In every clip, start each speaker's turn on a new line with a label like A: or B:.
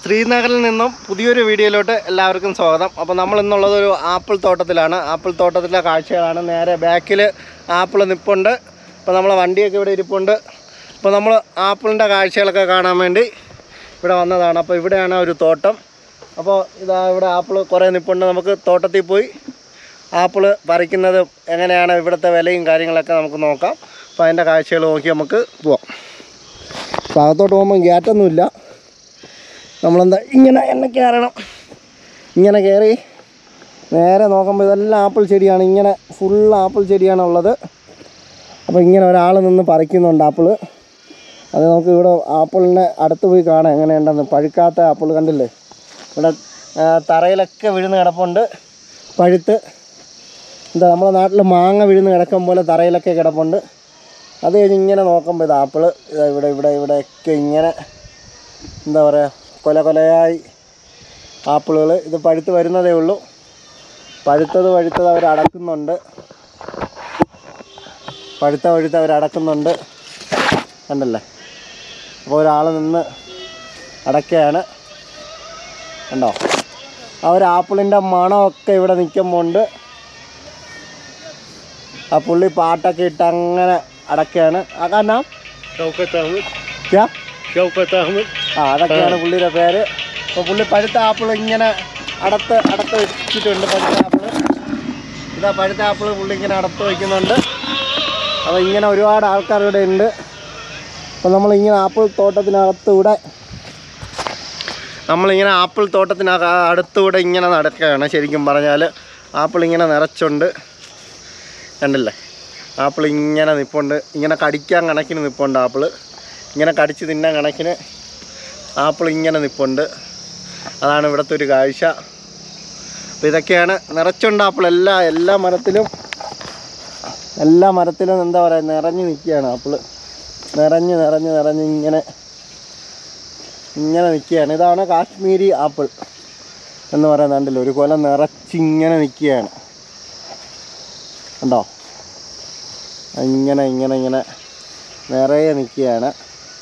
A: ശ്രീനഗറിൽ നിന്നും പുതിയൊരു വീഡിയോയിലോട്ട് എല്ലാവർക്കും സ്വാഗതം അപ്പോൾ നമ്മൾ ഇന്നുള്ളത് ഒരു ആപ്പിൾ തോട്ടത്തിലാണ് ആപ്പിൾ തോട്ടത്തിലെ കാഴ്ചകളാണ് നേരെ ബാക്കിൽ ആപ്പിൾ നിപ്പുണ്ട് അപ്പോൾ നമ്മളെ വണ്ടിയൊക്കെ ഇവിടെ ഇരിപ്പുണ്ട് അപ്പോൾ നമ്മൾ ആപ്പിളിൻ്റെ കാഴ്ചകളൊക്കെ കാണാൻ വേണ്ടി ഇവിടെ വന്നതാണ് അപ്പോൾ ഇവിടെയാണ് ഒരു തോട്ടം അപ്പോൾ ഇതാ ഇവിടെ ആപ്പിൾ കുറേ നിപ്പുണ്ട് നമുക്ക് തോട്ടത്തിൽ പോയി ആപ്പിൾ പറിക്കുന്നത് എങ്ങനെയാണ് ഇവിടുത്തെ വിലയും കാര്യങ്ങളൊക്കെ നമുക്ക് നോക്കാം അപ്പോൾ അതിൻ്റെ കാഴ്ചകൾ നോക്കി നമുക്ക് പോവാം അപ്പോൾ അകത്തോട്ട് പോകുമ്പോൾ ഗ്യാറ്റൊന്നുമില്ല നമ്മളെന്താ ഇങ്ങനെ എന്നെ കയറണം ഇങ്ങനെ കയറി നേരെ നോക്കുമ്പോൾ ഇതെല്ലാം ആപ്പിൾ ചെടിയാണ് ഇങ്ങനെ ഫുൾ ആപ്പിൾ ചെടിയാണ് ഉള്ളത് അപ്പോൾ ഇങ്ങനെ ഒരാൾ നിന്ന് പറിക്കുന്നുണ്ട് ആപ്പിൾ അത് നമുക്ക് ഇവിടെ ആപ്പിളിനെ അടുത്ത് പോയി കാണാം എങ്ങനെയുണ്ടെന്ന് പഴുക്കാത്ത ആപ്പിൾ കണ്ടില്ലേ ഇവിടെ ആ, തറയിലൊക്കെ വീഴുന്ന് കിടപ്പുണ്ട് പഴുത്ത് എന്താ നമ്മുടെ നാട്ടിൽ മാങ്ങ വീഴുന്ന് കിടക്കും പോലെ തറയിലൊക്കെ കിടപ്പുണ്ട് അത് കഴിഞ്ഞ് ഇങ്ങനെ നോക്കുമ്പോൾ ഇത് ആപ്പിൾ ഇതാ ഇവിടെ ഇവിടെ ഇവിടെയൊക്കെ ഇങ്ങനെ എന്താ പറയുക കൊല കൊലയായി ആപ്പിളുകൾ ഇത് പഴുത്ത് വരുന്നതേ ഉള്ളൂ പഴുത്തത് പഴുത്തത് അവർ അടക്കുന്നുണ്ട് പഴുത്ത പഴുത്ത് അവർ അടക്കുന്നുണ്ട് കണ്ടല്ലേ അപ്പോൾ ഒരാൾ നിന്ന് അടയ്ക്കുകയാണ് കണ്ടോ ആ ഒരു ആപ്പിളിൻ്റെ മണമൊക്കെ ഇവിടെ നിൽക്കുമ്പോണ്ട് ആ പുള്ളി പാട്ടൊക്കെ ഇട്ട് അങ്ങനെ അടയ്ക്കുകയാണ് ആ കാരണം
B: शौकत अहमद
A: ക്യാ
B: शौकत अहमद
A: ആ അതൊക്കെയാണ് പുള്ളിയുടെ പേര് അപ്പോൾ പുള്ളി പഴുത്ത ആപ്പിൾ ഇങ്ങനെ അടത്ത് അടത്ത് വെച്ചിട്ടുണ്ട് പഴുത്ത ആപ്പിൾ ഇതാ പഴുത്ത ആപ്പിൾ പുള്ളി ഇങ്ങനെ അടത്ത് വയ്ക്കുന്നുണ്ട് അപ്പോൾ ഇങ്ങനെ ഒരുപാട് ആൾക്കാർ ഇവിടെ ഉണ്ട് അപ്പോൾ നമ്മളിങ്ങനെ ആപ്പിൾ തോട്ടത്തിനകത്തൂടെ നമ്മളിങ്ങനെ ആപ്പിൾ തോട്ടത്തിനക അടുത്തൂടെ ഇങ്ങനെ നടക്കുകയാണ് ശരിക്കും പറഞ്ഞാൽ ആപ്പിൾ ഇങ്ങനെ നിറച്ചുണ്ട് കണ്ടില്ലേ ആപ്പിൾ ഇങ്ങനെ നിൽപ്പുണ്ട് ഇങ്ങനെ കടിക്കാൻ കണക്കിന് നിൽപ്പുണ്ട് ആപ്പിൾ ഇങ്ങനെ കടിച്ച് തിന്നാൻ കണക്കിന് ആപ്പിൾ ഇങ്ങനെ നിൽപ്പുണ്ട് അതാണ് ഇവിടുത്തെ ഒരു കാഴ്ച അപ്പോൾ ഇതൊക്കെയാണ് നിറച്ചുണ്ട് ആപ്പിൾ എല്ലാ എല്ലാ മരത്തിലും എല്ലാ മരത്തിലും എന്താ പറയുക നിറഞ്ഞു നിൽക്കുകയാണ് ആപ്പിൾ നിറഞ്ഞ് നിറഞ്ഞ് നിറഞ്ഞ് ഇങ്ങനെ ഇങ്ങനെ നിൽക്കുകയാണ് ഇതാണ് കാശ്മീരി ആപ്പിൾ എന്ന് പറയുന്നത് കണ്ടില്ല ഒരു കൊല നിറച്ചിങ്ങനെ നിൽക്കുകയാണ് കണ്ടോ ഇങ്ങനെ ഇങ്ങനെ ഇങ്ങനെ നിറയെ നിൽക്കുകയാണ്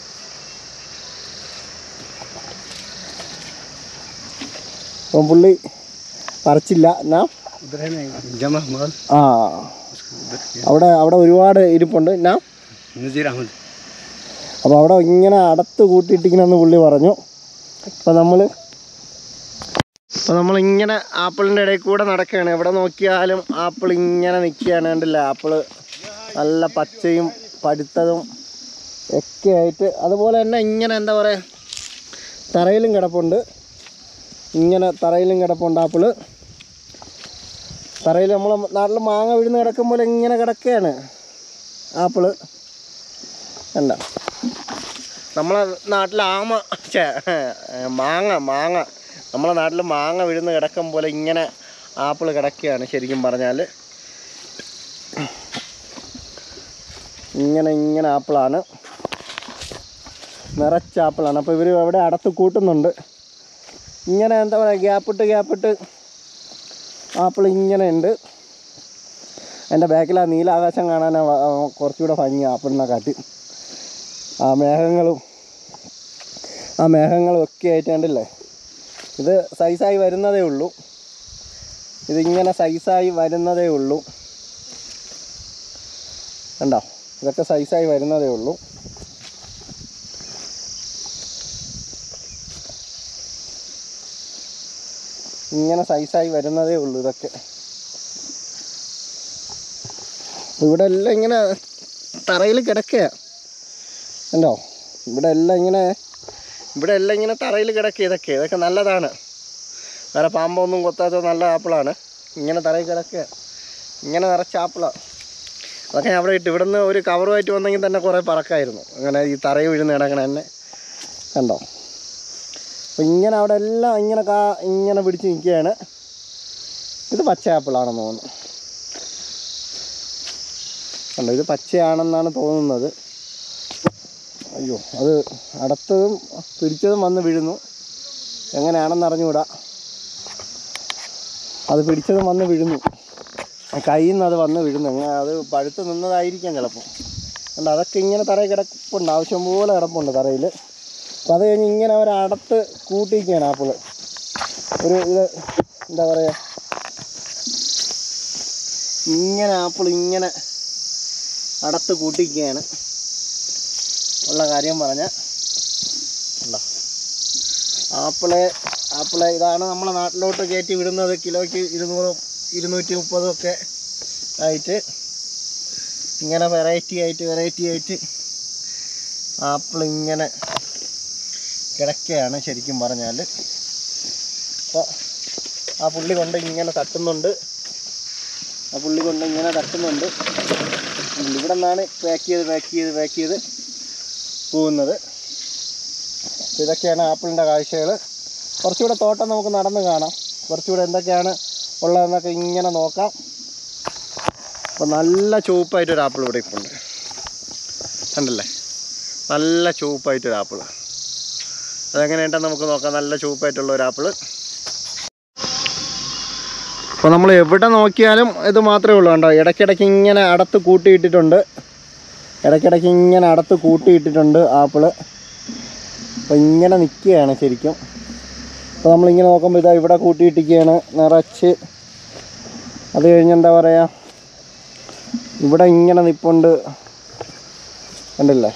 A: അപ്പം പുള്ളി പറിച്ചില്ല എന്നാ
B: उधर है ना जमा माल
A: ആ അവിടെ അവിടെ ഒരുപാട് ഇരിപ്പുണ്ട് എന്നാ
B: नज़ीर अहमद
A: അപ്പോൾ അവിടെ ഇങ്ങനെ അടത്ത് കൂട്ടിയിട്ടിരിക്കണമെന്ന് പുള്ളി പറഞ്ഞു അപ്പോൾ നമ്മൾ അപ്പോൾ നമ്മളിങ്ങനെ ആപ്പിളിൻ്റെ ഇടയിൽ കൂടെ നടക്കുകയാണ് എവിടെ നോക്കിയാലും ആപ്പിൾ ഇങ്ങനെ നിൽക്കുകയാണ് കണ്ടില്ല ആപ്പിൾ നല്ല പച്ചയും പഴുത്തതും ഒക്കെ ആയിട്ട് അതുപോലെ തന്നെ ഇങ്ങനെ എന്താ പറയുക തറയിലും കിടപ്പുണ്ട് ഇങ്ങനെ തറയിലും കിടപ്പുണ്ട് ആപ്പിള് തറയിൽ നമ്മൾ നാട്ടിൽ മാങ്ങ വീഴുന്ന കിടക്കും പോലെ ഇങ്ങനെ കിടക്കുകയാണ് ആപ്പിള് കണ്ട നമ്മളെ നാട്ടിൽ ആമ ഛെ, മാങ്ങ മാങ്ങ നമ്മളെ നാട്ടിൽ മാങ്ങ വിഴുന്ന് കിടക്കും പോലെ ഇങ്ങനെ ആപ്പിൾ കിടക്കുകയാണ് ശരിക്കും പറഞ്ഞാൽ ഇങ്ങനെ ഇങ്ങനെ ആപ്പിളാണ് നിറച്ച ആപ്പിളാണ് അപ്പോൾ ഇവർ അവിടെ അടത്ത് കൂട്ടുന്നുണ്ട് ഇങ്ങനെ എന്താ പറയുക ഗ്യാപ്പിട്ട് ഗ്യാപ്പിട്ട് ആപ്പിൾ ഇങ്ങനെ ഉണ്ട് എൻ്റെ ബാക്കിൽ ആ നീലാകാശം കാണാൻ കുറച്ചുകൂടെ ഭംഗി ആപ്പിളിനെ കാട്ടി ആ മേഘങ്ങളും ആ മേഘങ്ങളും ഒക്കെ ആയിട്ട് കണ്ടില്ലേ ഇത് സൈസായി വരുന്നതേ ഉള്ളൂ ഇതിങ്ങനെ സൈസായി വരുന്നതേ ഉള്ളൂ കണ്ടോ ഇതൊക്കെ സൈസായി വരുന്നതേ ഉള്ളൂ ഇങ്ങനെ സൈസായി വരുന്നതേ ഉള്ളൂ ഇതൊക്കെ ഇവിടെ എല്ലാം ഇങ്ങനെ തറയിൽ കിടക്കുക കണ്ടോ ഇവിടെ എല്ലാം ഇങ്ങനെ ഇവിടെ എല്ലാം ഇങ്ങനെ തറയിൽ കിടക്കുക ഇതൊക്കെ ഇതൊക്കെ നല്ലതാണ് വേറെ പാമ്പൊന്നും കൊത്താത്ത നല്ല ആപ്പിളാണ് ഇങ്ങനെ തറയിൽ കിടക്കുക ഇങ്ങനെ നിറച്ച ആപ്പിളാണ് അതൊക്കെ ഞാൻ അവിടെ ഇട്ട് ഇവിടുന്ന് ഒരു കവറുമായിട്ട് വന്നെങ്കിൽ തന്നെ കുറേ പറക്കായിരുന്നു അങ്ങനെ ഈ തറയിൽ വീഴുന്ന കിടക്കണ തന്നെ കണ്ടോ അപ്പോൾ ഇങ്ങനെ അവിടെ എല്ലാം ഇങ്ങനെ കാ ഇങ്ങനെ പിടിച്ച് നിൽക്കുകയാണ് ഇത് പച്ച ആപ്പിളാണെന്ന് തോന്നുന്നു കണ്ടോ ഇത് പച്ചയാണെന്നാണ് തോന്നുന്നത് അയ്യോ അത് അടുത്തതും പിടിച്ചതും വന്ന് വീഴുന്നു എങ്ങനെയാണെന്ന് അറിഞ്ഞുകൂടാ അത് പിടിച്ചതും വന്ന് വീഴുന്നു കയ്യിൽ നിന്ന് അത് വന്ന് വീഴുന്നു എങ്ങനെ അത് പഴുത്ത് നിന്നതായിരിക്കാം ചിലപ്പോൾ അല്ല അതൊക്കെ ഇങ്ങനെ തറയിൽ കിടപ്പുണ്ട് ആവശ്യം പോലെ കിടപ്പുണ്ട് തറയിൽ അപ്പം അത് കഴിഞ്ഞ് ഇങ്ങനെ അവർ അടത്ത് കൂട്ടിയിരിക്കുകയാണ് ആപ്പിള് ഒരു ഇത് എന്താ പറയുക ഇങ്ങനെ ആപ്പിൾ ഇങ്ങനെ അടത്ത് കൂട്ടിയിരിക്കുകയാണ് ഉള്ള കാര്യം പറഞ്ഞ ഉണ്ടോ ആപ്പിള് ആപ്പിള് ഇതാണ് നമ്മളെ നാട്ടിലോട്ട് കയറ്റി വിടുന്നത് കിലോയ്ക്ക് ഇരുന്നൂറും ഇരുന്നൂറ്റി മുപ്പതും ഒക്കെ ആയിട്ട് ഇങ്ങനെ വെറൈറ്റി ആയിട്ട് വെറൈറ്റി ആയിട്ട് ആപ്പിൾ ഇങ്ങനെ കിടക്കുകയാണ് ശരിക്കും പറഞ്ഞാൽ അപ്പോൾ ആ പുള്ളി കൊണ്ട് ഇങ്ങനെ തട്ടുന്നുണ്ട് ആ പുള്ളി കൊണ്ട് ഇങ്ങനെ തട്ടുന്നുണ്ട് ഇവിടെ നിന്നാണ് പാക്ക് ചെയ്ത് പാക്ക് ചെയ്ത് പാക്ക് ചെയ്ത് പോകുന്നത് അപ്പോൾ ഇതൊക്കെയാണ് ആപ്പിളിൻ്റെ കാഴ്ചകൾ കുറച്ചുകൂടെ തോട്ടം നമുക്ക് നടന്ന് കാണാം കുറച്ചുകൂടെ എന്തൊക്കെയാണ് ഉള്ളതെന്നൊക്കെ ഇങ്ങനെ നോക്കാം അപ്പോൾ നല്ല ചുവപ്പായിട്ടൊരു ആപ്പിൾ ഇവിടെ ഇപ്പോൾ ഉണ്ട് കണ്ടല്ലേ നല്ല ചുവപ്പായിട്ടൊരു ആപ്പിൾ അതെങ്ങനെയുണ്ടെന്ന് നമുക്ക് നോക്കാം നല്ല ചുവപ്പായിട്ടുള്ള ഒരു ആപ്പിൾ അപ്പോൾ നമ്മൾ എവിടെ നോക്കിയാലും ഇത് മാത്രമേ ഉള്ളൂ കണ്ടോ ഇടയ്ക്കിടയ്ക്ക് ഇങ്ങനെ അടത്ത് കൂട്ടിയിട്ടിട്ടുണ്ട് ഇടയ്ക്കിടയ്ക്ക് ഇങ്ങനെ അടത്ത് കൂട്ടിയിട്ടിട്ടുണ്ട് ആപ്പിള് അപ്പോൾ ഇങ്ങനെ നിൽക്കുകയാണ് ശരിക്കും അപ്പോൾ നമ്മളിങ്ങനെ നോക്കുമ്പോൾ ഇതാ ഇവിടെ കൂട്ടിയിട്ടിരിക്കുകയാണ് നിറച്ച് അത് കഴിഞ്ഞ് എന്താ പറയുക ഇവിടെ ഇങ്ങനെ നിപ്പുണ്ട് കണ്ടില്ലേ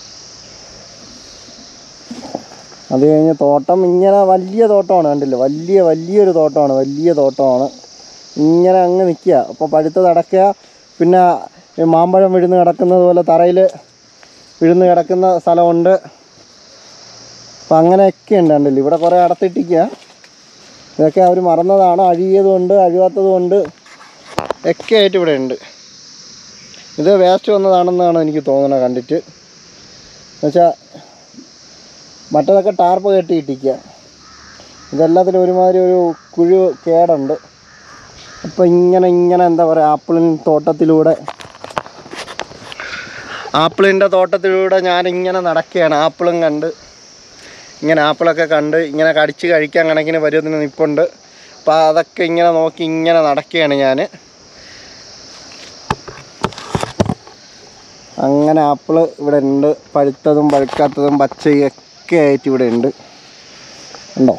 A: അത് കഴിഞ്ഞ് തോട്ടം ഇങ്ങനെ വലിയ തോട്ടമാണ് കണ്ടില്ലേ വലിയ വലിയൊരു തോട്ടമാണ് വലിയ തോട്ടമാണ് ഇങ്ങനെ അങ്ങ് നിൽക്കുക അപ്പോൾ പഴുത്ത് നടക്കുക പിന്നെ ഈ മാമ്പഴം വിഴുന്ന് കിടക്കുന്നത് പോലെ തറയിൽ വിഴുന്ന് കിടക്കുന്ന സ്ഥലമുണ്ട് അപ്പം അങ്ങനെയൊക്കെ ഉണ്ട് കണ്ടില്ലേ ഇവിടെ കുറേ അടത്തിട്ടിരിക്കുക ഇതൊക്കെ അവർ മറന്നതാണ് അഴിയതുകൊണ്ട് അഴിയാത്തതുകൊണ്ട് ഒക്കെ ആയിട്ട് ഇവിടെ ഉണ്ട് ഇത് വേസ്റ്റ് വന്നതാണെന്നാണ് എനിക്ക് തോന്നുന്നത് കണ്ടിട്ട് എന്നുവെച്ചാൽ മറ്റതൊക്കെ ടാർപ്പ് കെട്ടിയിട്ടിരിക്കുക ഇതെല്ലാത്തിലും ഒരുമാതിരി ഒരു കുഴു കേടുണ്ട് അപ്പം ഇങ്ങനെ ഇങ്ങനെ എന്താ പറയുക ആപ്പിളിൻ തോട്ടത്തിലൂടെ ആപ്പിളിൻ്റെ തോട്ടത്തിലൂടെ ഞാനിങ്ങനെ നടക്കുകയാണ് ആപ്പിളും കണ്ട് ഇങ്ങനെ ആപ്പിളൊക്കെ കണ്ട് ഇങ്ങനെ കടിച്ച് കഴിക്കാൻ കണക്കിന് വരുന്നതിന് നിൽപ്പുണ്ട് അപ്പോൾ അതൊക്കെ ഇങ്ങനെ നോക്കി ഇങ്ങനെ നടക്കുകയാണ് ഞാൻ അങ്ങനെ ആപ്പിള് ഇവിടെ ഉണ്ട് പഴുത്തതും പഴുക്കാത്തതും പച്ചയും ഒക്കെ ആയിട്ട് ഇവിടെ ഉണ്ട് ഉണ്ടോ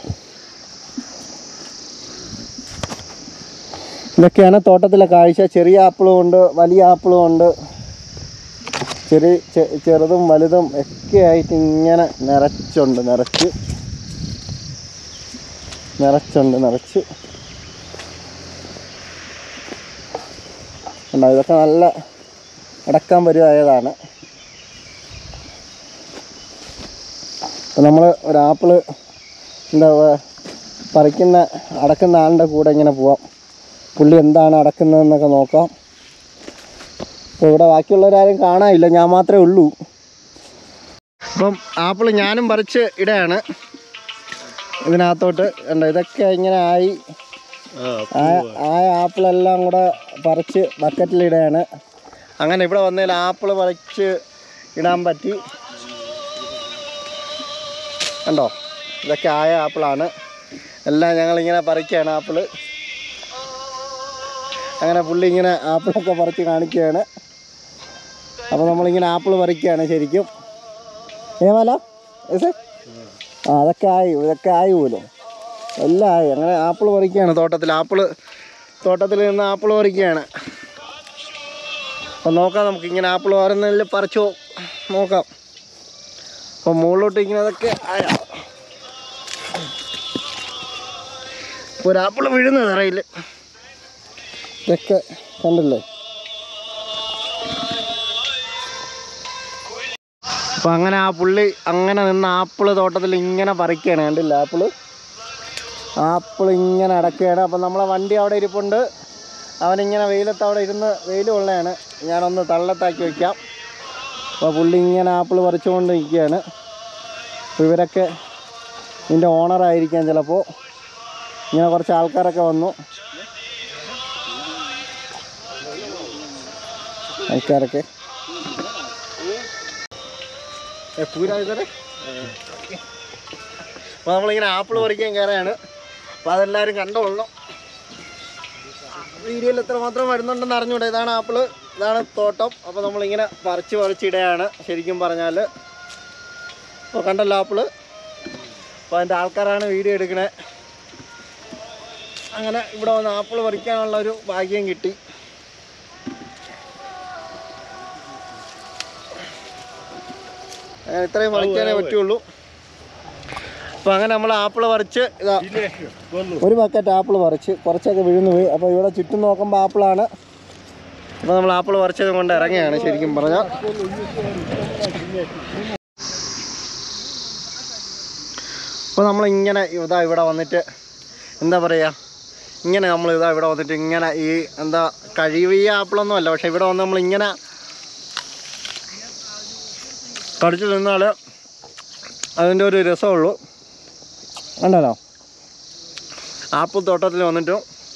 A: ഇതൊക്കെയാണ് തോട്ടത്തിലെ കാഴ്ച ചെറിയ ആപ്പിളും ഉണ്ട് വലിയ ആപ്പിളും ഉണ്ട് ചെറിയ ചെ- ചെറുതും വലുതും ഒക്കെ ആയിട്ട് ഇങ്ങനെ നിറച്ചുണ്ട് നിറച്ച് നിറച്ചുണ്ട് നിറച്ച് ഉണ്ടോ ഇതൊക്കെ നല്ല അടക്കാൻ പരുവായതാണ് അപ്പം നമ്മൾ ഒരു ആപ്പിള് എന്താ പറയുക പറിക്കുന്ന അടക്കുന്ന ആളിൻ്റെ കൂടെ ഇങ്ങനെ പോവാം പുള്ളി എന്താണ് അടക്കുന്നതെന്നൊക്കെ നോക്കാം അപ്പോൾ ഇവിടെ ബാക്കിയുള്ളവരാരും കാണാനില്ല ഞാൻ മാത്രമേ ഉള്ളൂ അപ്പം ആപ്പിൾ ഞാനും പറിച്ച് ഇടയാണ് ഇതിനകത്തോട്ട് കണ്ടോ ഇതൊക്കെ ഇങ്ങനെ ആയി ആ ആ ആപ്പിളെല്ലാം കൂടെ പറിച്ച് ബക്കറ്റിലിടുകയാണ് അങ്ങനെ ഇവിടെ വന്നതിൽ ആപ്പിൾ പറിച്ച് ഇടാൻ പറ്റി കണ്ടോ ഇതൊക്കെ ആയ ആപ്പിളാണ് എല്ലാം ഞങ്ങളിങ്ങനെ പറിക്കുകയാണ് ആപ്പിള് അങ്ങനെ പുള്ളി ഇങ്ങനെ ആപ്പിളൊക്കെ പറിച്ച് കാണിക്കുകയാണ് അപ്പോൾ നമ്മളിങ്ങനെ ആപ്പിൾ പറിക്കുകയാണ് ശരിക്കും ഏമാല ഏസേ ആ അതൊക്കെ ആയി ഇതൊക്കെ ആയി പോലും എല്ലാം ആയി അങ്ങനെ ആപ്പിൾ പറിക്കുകയാണ് തോട്ടത്തിൽ ആപ്പിൾ തോട്ടത്തിൽ നിന്ന് ആപ്പിൾ പറിക്കുകയാണ് അപ്പം നോക്കാം നമുക്ക് ഇങ്ങനെ ആപ്പിൾ വരുന്നതിൽ പറിച്ചോ നോക്കാം അപ്പം മുകളിലോട്ട് ഇങ്ങനെ അതൊക്കെ ആയ ഇപ്പോൾ ഒരു ആപ്പിൾ വീഴുന്നത് തറയിൽ ഇതൊക്കെ കണ്ടില്ലേ അപ്പം അങ്ങനെ ആ പുള്ളി അങ്ങനെ നിന്ന് ആപ്പിള് തോട്ടത്തിൽ ഇങ്ങനെ പറിക്കുകയാണ് കണ്ടില്ല ആപ്പിള് ആപ്പിൾ ഇങ്ങനെ അടക്കുകയാണ് അപ്പം നമ്മളെ വണ്ടി അവിടെ ഇരിപ്പുണ്ട് അവനിങ്ങനെ വെയിലത്ത് അവിടെ ഇരുന്ന് വെയിൽ കൊള്ളയാണ് ഞാനൊന്ന് തള്ളത്താക്കി വയ്ക്കാം അപ്പോൾ പുള്ളി ഇങ്ങനെ ആപ്പിൾ പറിച്ചുകൊണ്ട് നിൽക്കുകയാണ് അപ്പോൾ ഇവരൊക്കെ ഇതിൻ്റെ ഓണറായിരിക്കാം ചിലപ്പോൾ ഇങ്ങനെ കുറച്ച് ആൾക്കാരൊക്കെ വന്നു ആൾക്കാരൊക്കെ ഏ, പൂരാ ഇതരെ അപ്പോൾ നമ്മളിങ്ങനെ ആപ്പിൾ പറിക്കാൻ കയറാണ് അപ്പോൾ അതെല്ലാവരും കണ്ടോളണം വീഡിയോയിൽ എത്രമാത്രം വരുന്നുണ്ടെന്ന് അറിഞ്ഞൂടെ ഇതാണ് ആപ്പിള് ഇതാണ് തോട്ടം അപ്പോൾ നമ്മളിങ്ങനെ പറിച്ച് പറിച്ചിടുകയാണ് ശരിക്കും പറഞ്ഞാൽ അപ്പോൾ കണ്ടല്ലോ ആപ്പിള് അപ്പോൾ അതിൻ്റെ ആൾക്കാരാണ് വീഡിയോ എടുക്കണേ അങ്ങനെ ഇവിടെ വന്ന് ആപ്പിൾ പറിക്കാനുള്ള ഒരു ഭാഗ്യം കിട്ടി അങ്ങനെ ഇത്രയും പറിക്കാനേ പറ്റുള്ളൂ അപ്പോൾ അങ്ങനെ നമ്മൾ ആപ്പിൾ പറിച്ച് ഇതാ ഒരു ബക്കറ്റ് ആപ്പിൾ പറിച്ച് കുറച്ചൊക്കെ വിഴുന്നു പോയി അപ്പോൾ ഇവിടെ ചുറ്റും നോക്കുമ്പോൾ ആപ്പിളാണ് അപ്പോൾ നമ്മൾ ആപ്പിൾ പറിച്ചത് കൊണ്ട് ഇറങ്ങിയാണ് ശരിക്കും പറഞ്ഞാൽ അപ്പോൾ നമ്മളിങ്ങനെ ഇതാ ഇവിടെ വന്നിട്ട് എന്താ പറയുക ഇങ്ങനെ നമ്മൾ ഇതാ ഇവിടെ വന്നിട്ട് ഇങ്ങനെ ഈ എന്താ കഴിവിയ ആപ്പിളൊന്നും അല്ല പക്ഷേ ഇവിടെ വന്ന് നമ്മളിങ്ങനെ കടിച്ചു നിന്നാൽ അതിൻ്റെ ഒരു രസമുള്ളൂ ഉണ്ടല്ലോ ആപ്പിൾ തോട്ടത്തിൽ വന്നിട്ട്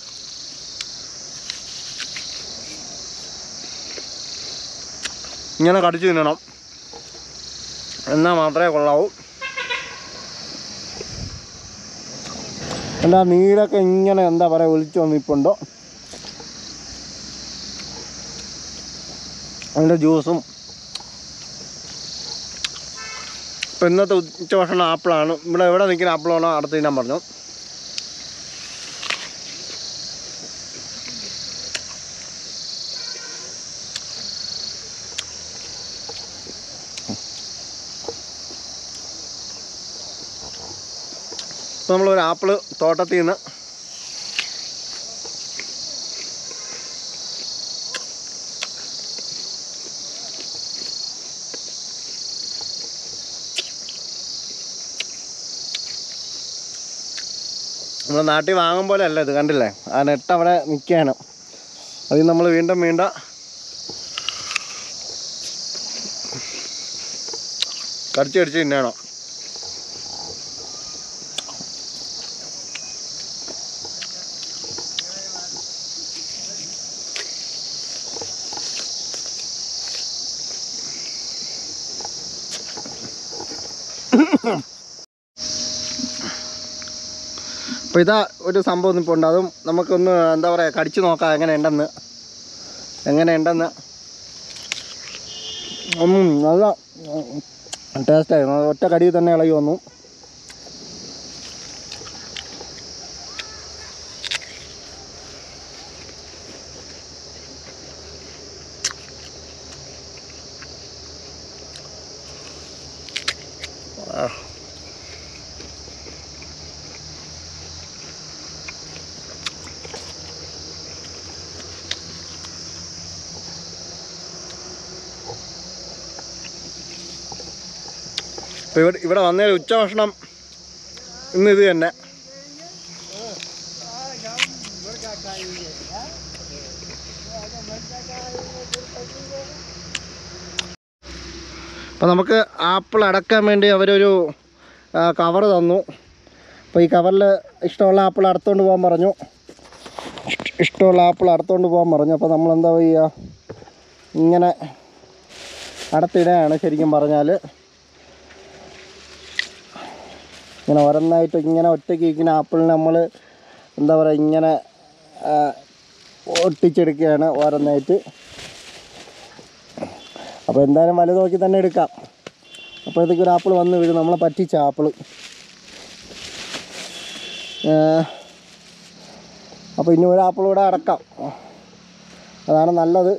A: ഇങ്ങനെ കടിച്ചു തിന്നണം എന്നാൽ മാത്രമേ കൊള്ളാവൂ എന്താ നീരൊക്കെ ഇങ്ങനെ എന്താ പറയുക ഒലിച്ചു വന്നിപ്പുണ്ടോ അതിൻ്റെ ജ്യൂസും ഇപ്പം ഇന്നത്തെ ഉച്ചഭക്ഷണം ആപ്പിളാണ് ഇവിടെ എവിടെ നിൽക്കുന്ന ആപ്പിളാണോ അടുത്ത് തിന്നാൻ പറഞ്ഞു ഇപ്പോൾ നമ്മളൊരു ആപ്പിള് തോട്ടത്തിൽ നിന്ന് നമ്മുടെ നാട്ടിൽ വാങ്ങും പോലെ അല്ല ഇത് കണ്ടില്ലേ ആ നെട്ട് അവിടെ നിൽക്കുകയാണ് അതിൽ നമ്മൾ വീണ്ടും വീണ്ടും കടിച്ച് കടിച്ച് തിന്നണം അപ്പോൾ ഇതാ ഒരു സംഭവം ഇപ്പോൾ ഉണ്ട് അതും നമുക്കൊന്ന് എന്താ പറയുക കടിച്ചു നോക്കാം എങ്ങനെ ഉണ്ടെന്ന് എങ്ങനെ ഉണ്ടെന്ന് ഉം, നല്ല ടേസ്റ്റായിരുന്നു ഒറ്റ കടിയിൽ തന്നെ ഇളകി വന്നു ആ ഇപ്പോൾ ഇവിടെ ഇവിടെ വന്ന ഉച്ചഭക്ഷണം ഇന്ന് ഇത് തന്നെ അപ്പോൾ നമുക്ക് ആപ്പിൾ അടക്കാൻ വേണ്ടി അവരൊരു കവർ തന്നു അപ്പോൾ ഈ കവറിൽ ഇഷ്ടമുള്ള ആപ്പിൾ അടത്തുകൊണ്ട് പോകാൻ പറഞ്ഞു ഇഷ്ട- ഇഷ്ടമുള്ള ആപ്പിൾ അടത്തുകൊണ്ട് പോകാൻ പറഞ്ഞു അപ്പോൾ നമ്മൾ എന്താ ചെയ്യുക ഇങ്ങനെ അടത്തിടുകയാണ് ശരിക്കും പറഞ്ഞാൽ ഇങ്ങനെ ഓരോന്നായിട്ട് ഇങ്ങനെ ഒറ്റയ്ക്ക് ഇരിക്കുന്ന ആപ്പിളിന് നമ്മൾ എന്താ പറയുക ഇങ്ങനെ ആ, ഒട്ടിച്ചെടുക്കുകയാണ് ഓരോന്നായിട്ട് അപ്പോൾ എന്തായാലും വലുത് നോക്കി തന്നെ എടുക്കാം അപ്പോഴത്തേക്ക് ഒരു ആപ്പിൾ വന്ന് വീഴും നമ്മളെ പറ്റിച്ച ആപ്പിൾ അപ്പോൾ ഇനി ഒരു ആപ്പിൾ കൂടെ അടക്കാം അതാണ് നല്ലത്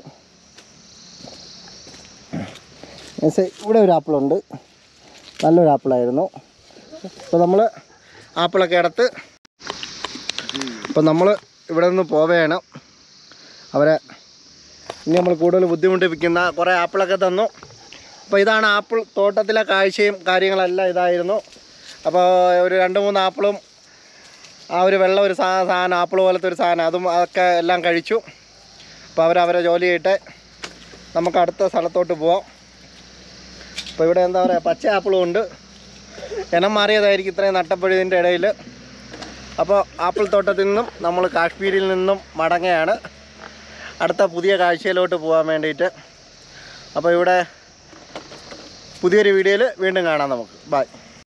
A: പക്ഷേ ഇവിടെ ഒരു ആപ്പിളുണ്ട് നല്ലൊരു ആപ്പിളായിരുന്നു അപ്പോൾ നമ്മൾ ആപ്പിളൊക്കെ എടുത്ത് അപ്പോൾ നമ്മൾ ഇവിടെ നിന്ന് പോവുകയാണ് അവരെ ഇനി നമ്മൾ കൂടുതൽ ബുദ്ധിമുട്ടിപ്പിക്കുന്ന കുറേ ആപ്പിളൊക്കെ തന്നു അപ്പോൾ ഇതാണ് ആപ്പിൾ തോട്ടത്തിലെ കാഴ്ചയും കാര്യങ്ങളെല്ലാം ഇതായിരുന്നു അപ്പോൾ ഒരു രണ്ട് മൂന്ന് ആപ്പിളും ആ ഒരു വെള്ളം ഒരു സാ സാധനം ആപ്പിൾ പോലത്തെ ഒരു സാധനം അതും അതൊക്കെ എല്ലാം കഴിച്ചു അപ്പോൾ അവരവരെ ജോലി ചെയ്തിട്ട് നമുക്ക് അടുത്ത സ്ഥലത്തോട്ട് പോവാം അപ്പോൾ ഇവിടെ എന്താ പറയുക പച്ച ആപ്പിളും ഉണ്ട് ഇനം മാറിയതായിരിക്കും ഇത്രയും നട്ടപ്പൊഴുതിൻ്റെ ഇടയിൽ അപ്പോൾ ആപ്പിൾ തോട്ടത്തിൽ നിന്നും നമ്മൾ കാശ്മീരിൽ നിന്നും മടങ്ങുകയാണ് അടുത്ത പുതിയ കാഴ്ചയിലോട്ട് പോകാൻ വേണ്ടിയിട്ട് അപ്പോൾ ഇവിടെ പുതിയൊരു വീഡിയോയിൽ വീണ്ടും കാണാം നമുക്ക് ബൈ